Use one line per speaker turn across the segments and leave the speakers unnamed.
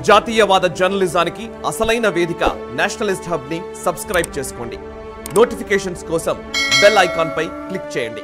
జాతీయవాద జర్నలిజానికి అసలైన వేదిక నేషనలిస్ట్ హబ్ ని సబ్స్క్రైబ్ చేసుకోండి నోటిఫికేషన్స్ కోసం బెల్ ఐకాన్ పై క్లిక్ చేయండి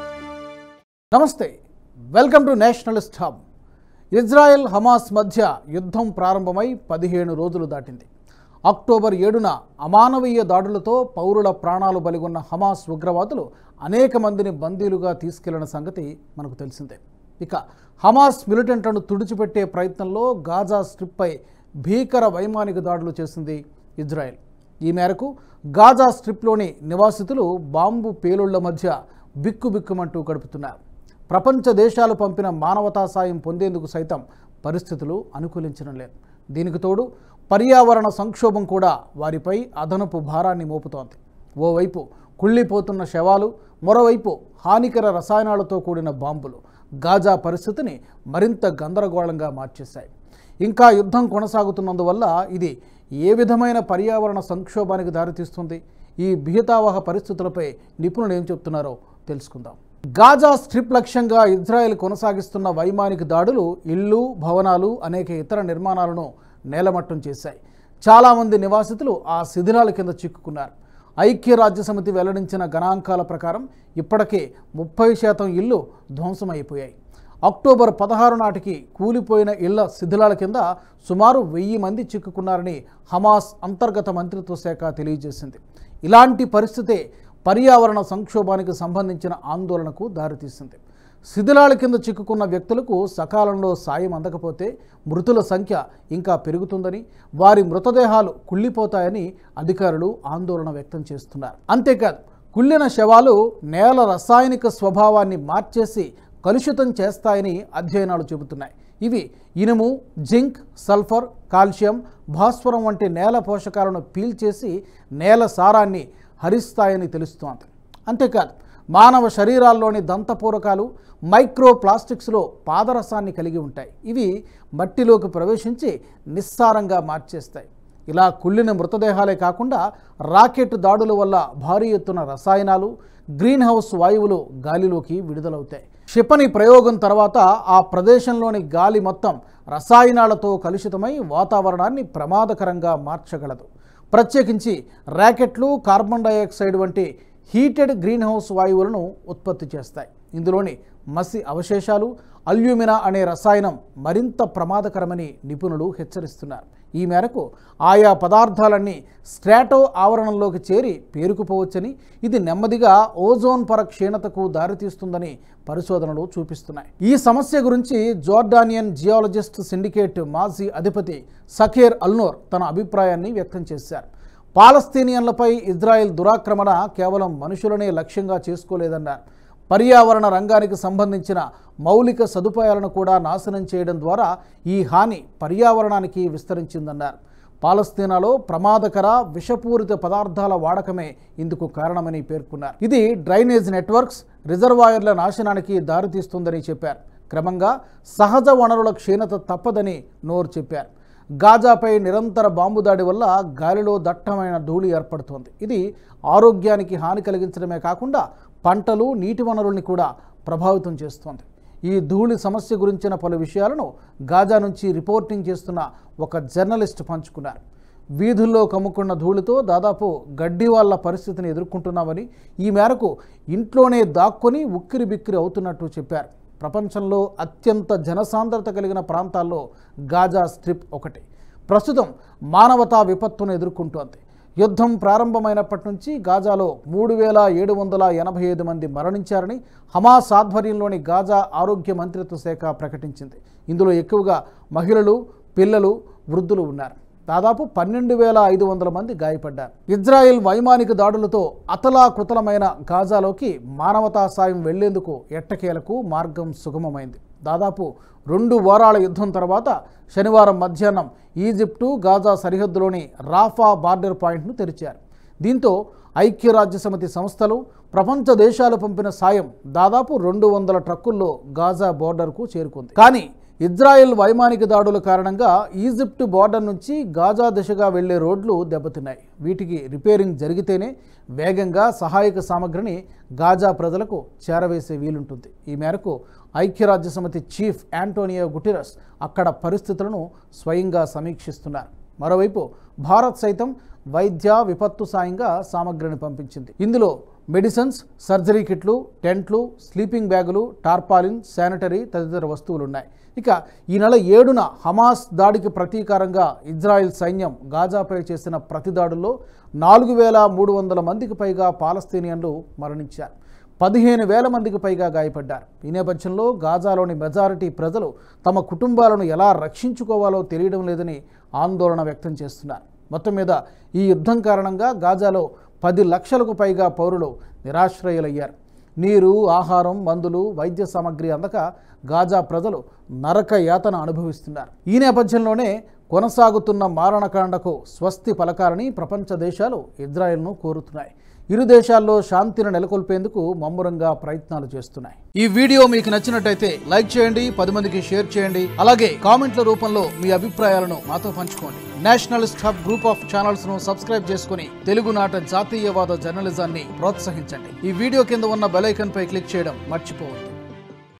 నమస్తే welcome to nationalist hub Israel Hamas మధ్య యుద్ధం ప్రారంభమై పదిహేను రోజులు దాటింది అక్టోబర్ ఏడున అమానవీయ దాడులతో పౌరుల ప్రాణాలు బలిగొన్న హమాస్ ఉగ్రవాదులు అనేక మందిని బందీలుగా తీసుకెళ్లిన సంగతి మనకు తెలిసిందే ఇక హమాస్ మిలిటెంట్లను తుడిచిపెట్టే ప్రయత్నంలో గాజా స్ట్రిప్పై భీకర వైమానిక దాడులు చేసింది ఇజ్రాయెల్ ఈ మేరకు గాజా స్ట్రిప్లోని నివాసితులు బాంబు పేలుళ్ల మధ్య బిక్కుబిక్కుమంటూ గడుపుతున్నారు ప్రపంచ దేశాలు పంపిన మానవతా సాయం పొందేందుకు సైతం పరిస్థితులు అనుకూలించడం లేదు దీనికి తోడు పర్యావరణ సంక్షోభం కూడా వారిపై అదనపు భారాన్ని మోపుతోంది ఓవైపు కుళ్ళిపోతున్న శవాలు మరోవైపు హానికర రసాయనాలతో కూడిన బాంబులు గాజా పరిస్థితిని మరింత గందరగోళంగా మార్చేశాయి ఇంకా యుద్ధం కొనసాగుతున్నందువల్ల ఇది ఏ విధమైన పర్యావరణ సంక్షోభానికి దారితీస్తుంది ఈ భీతావహ పరిస్థితులపై నిపుణులు ఏం చెప్తున్నారో తెలుసుకుందాం గాజా స్ట్రిప్ లక్ష్యంగా ఇజ్రాయెల్ కొనసాగిస్తున్న వైమానిక దాడులు ఇళ్ళు భవనాలు అనేక ఇతర నిర్మాణాలను నేలమట్టం చేశాయి చాలామంది నివాసితులు ఆ శిథిలాల కింద చిక్కుకున్నారు ఐక్యరాజ్య సమితి వెల్లడించిన గణాంకాల ప్రకారం ఇప్పటికే ముప్పై శాతం ఇళ్ళు ధ్వంసమైపోయాయి అక్టోబర్ పదహారు నాటికి కూలిపోయిన ఇళ్ల శిథిలాల కింద సుమారు వెయ్యి మంది చిక్కుకున్నారని హమాస్ అంతర్గత మంత్రిత్వ శాఖ తెలియజేసింది ఇలాంటి పరిస్థితే పర్యావరణ సంక్షోభానికి సంబంధించిన ఆందోళనకు దారితీసింది శిథిలాల కింద చిక్కుకున్న వ్యక్తులకు సకాలంలో సాయం అందకపోతే మృతుల సంఖ్య ఇంకా పెరుగుతుందని వారి మృతదేహాలు కుళ్ళిపోతాయని అధికారులు ఆందోళన వ్యక్తం చేస్తున్నారు అంతేకాదు కుళ్ళిన శవాలు నేల రసాయనిక స్వభావాన్ని మార్చేసి కలుషితం చేస్తాయని అధ్యయనాలు చెబుతున్నాయి ఇవి ఇనుము జింక్ సల్ఫర్ కాల్షియం భాస్వరం వంటి నేల పోషకాలను పీల్చేసి నేల సారాన్ని హరిస్తాయని తెలుస్తోంది అంతేకాదు మానవ శరీరాల్లోని దంతపూరకాలు మైక్రో ప్లాస్టిక్స్లో పాదరసాన్ని కలిగి ఉంటాయి ఇవి మట్టిలోకి ప్రవేశించి నిస్సారంగా మార్చేస్తాయి ఇలా కుళ్ళిన మృతదేహాలే కాకుండా రాకెట్ దాడుల వల్ల భారీ ఎత్తున రసాయనాలు గ్రీన్ హౌస్ వాయువులు గాలిలోకి విడుదలవుతాయి క్షిపణి ప్రయోగం తర్వాత ఆ ప్రదేశంలోని గాలి మొత్తం రసాయనాలతో కలుషితమై వాతావరణాన్ని ప్రమాదకరంగా మార్చగలదు ప్రత్యేకించి ర్యాకెట్లు కార్బన్ డైఆక్సైడ్ వంటి హీటెడ్ గ్రీన్ హౌస్ వాయువులను ఉత్పత్తి చేస్తాయి ఇందులోని మసి అవశేషాలు అల్యూమినా అనే రసాయనం మరింత ప్రమాదకరమని నిపుణులు హెచ్చరిస్తున్నారు ఈ మేరకు ఆయా పదార్థాలన్నీ స్ట్రాటో ఆవరణంలోకి చేరి పేరుకుపోవచ్చని ఇది నెమ్మదిగా ఓజోన్ పొర క్షీణతకు దారితీస్తుందని పరిశోధనలు చూపిస్తున్నాయి ఈ సమస్య గురించి జోర్డానియన్ జియాలజిస్ట్ సిండికేట్ మాజీ అధిపతి సఖేర్ అల్నోర్ తన అభిప్రాయాన్ని వ్యక్తం చేశారు పాలస్తీనియన్లపై ఇజ్రాయెల్ దురాక్రమణ కేవలం మనుషులనే లక్ష్యంగా చేసుకోలేదన్నారు పర్యావరణ రంగానికి సంబంధించిన మౌలిక సదుపాయాలను కూడా నాశనం చేయడం ద్వారా ఈ హాని పర్యావరణానికి విస్తరించిందన్నారు పాలస్తీనాలో ప్రమాదకర విషపూరిత పదార్థాల వాడకమే ఇందుకు కారణమని పేర్కొన్నారు ఇది డ్రైనేజ్ నెట్వర్క్స్ రిజర్వాయర్ల నాశనానికి దారితీస్తుందని చెప్పారు క్రమంగా సహజ వనరుల క్షీణత తప్పదని నోర్ చెప్పారు గాజాపై నిరంతర బాంబు దాడి వల్ల గాలిలో దట్టమైన ధూళి ఏర్పడుతోంది ఇది ఆరోగ్యానికి హాని కలిగించడమే కాకుండా పంటలు నీటి వనరుల్ని కూడా ప్రభావితం చేస్తోంది ఈ ధూళి సమస్య గురించిన పలు విషయాలను గాజా నుంచి రిపోర్టింగ్ చేస్తున్న ఒక జర్నలిస్ట్ పంచుకున్నారు వీధుల్లో కమ్ముకున్న ధూళితో దాదాపు గడ్డి వాళ్ళ పరిస్థితిని ఎదుర్కొంటున్నామని ఈ మేరకు ఇంట్లోనే దాక్కొని ఉక్కిరి బిక్కిరి అవుతున్నట్టు చెప్పారు ప్రపంచంలో అత్యంత జనసాంద్రత కలిగిన ప్రాంతాల్లో గాజా స్ట్రిప్ ఒకటి ప్రస్తుతం మానవతా విపత్తును ఎదుర్కొంటోంది యుద్ధం ప్రారంభమైనప్పటి నుంచి గాజాలో మూడు వేల ఏడు వందల ఎనభై ఐదు మంది మరణించారని హమాస్ ఆధ్వర్యంలోని గాజా ఆరోగ్య మంత్రిత్వ శాఖ ప్రకటించింది ఇందులో ఎక్కువగా మహిళలు పిల్లలు వృద్ధులు ఉన్నారు దాదాపు పన్నెండు వేల ఐదు వందల మంది గాయపడ్డారు ఇజ్రాయెల్ వైమానిక దాడులతో అతలాకుతలమైన గాజాలోకి మానవతా సాయం వెళ్లేందుకు ఎట్టకేలకు మార్గం సుగమమైంది దాదాపు రెండు వారాల యుద్ధం తర్వాత శనివారం మధ్యాహ్నం ఈజిప్టు గాజా సరిహద్దులోని రాఫా బార్డర్ పాయింట్ను తెరిచారు దీంతో ఐక్యరాజ్య సమితి సంస్థలు ప్రపంచ దేశాలు పంపిన సాయం దాదాపు రెండు వందల ట్రక్కుల్లో గాజా బోర్డర్కు చేరుకుంది కానీ ఇజ్రాయెల్ వైమానిక దాడుల కారణంగా ఈజిప్ట్ బార్డర్ నుంచి గాజా దిశగా వెళ్లే రోడ్లు దెబ్బతిన్నాయి వీటికి రిపేరింగ్ జరిగితేనే వేగంగా సహాయక సామగ్రిని గాజా ప్రజలకు చేరవేసే వీలుంటుంది ఈ మేరకు ఐక్యరాజ్య సమితి చీఫ్ యాంటోనియో గుటిరస్ అక్కడ పరిస్థితులను స్వయంగా సమీక్షిస్తున్నారు మరోవైపు భారత్ సైతం వైద్య విపత్తు సాయంగా సామగ్రిని పంపించింది ఇందులో మెడిసిన్స్ సర్జరీ కిట్లు టెంట్లు స్లీపింగ్ బ్యాగులు టార్పాలిన్ శానిటరీ తదితర వస్తువులు ఉన్నాయి ఇక ఈ నెల ఏడున హమాస్ దాడికి ప్రతీకారంగా ఇజ్రాయెల్ సైన్యం గాజాపై చేసిన ప్రతి దాడుల్లో నాలుగు వేల మూడు వందల మందికి పైగా పాలస్తీనియన్లు మరణించారు పదిహేను వేల మందికి పైగా గాయపడ్డారు ఈ నేపథ్యంలో గాజాలోని మెజారిటీ ప్రజలు తమ కుటుంబాలను ఎలా రక్షించుకోవాలో తెలియడం లేదని ఆందోళన వ్యక్తం చేస్తున్నారు మొత్తం మీద ఈ యుద్ధం కారణంగా గాజాలో పది లక్షలకు పైగా పౌరులు నిరాశ్రయులయ్యారు నీరు ఆహారం మందులు వైద్య సామగ్రి అందక గాజా ప్రజలు నరక యాతన అనుభవిస్తున్నారు ఈ నేపథ్యంలోనే కొనసాగుతున్న మారణకాండకు స్వస్తి పలకాలని ప్రపంచ దేశాలు ఇజ్రాయెల్ను కోరుతున్నాయి ఇరు దేశాల్లో శాంతిని నెలకొల్పేందుకు మమ్మురంగా ప్రయత్నాలు చేస్తున్నాయి ఈ వీడియో మీకు నచ్చినట్టయితే లైక్ చేయండి పది మందికి షేర్ చేయండి అలాగే కామెంట్ల రూపంలో మీ అభిప్రాయాలను మాతో పంచుకోండి nationalist hub group of channels ను సబ్స్క్రైబ్ చేసుకుని తెలుగునాట జాతీయవాద జర్నలిజాన్ని ప్రోత్సహించండి ఈ వీడియో కింద ఉన్న బెల్ ఐకాన్ పై క్లిక్ చేయడం మర్చిపోవద్దు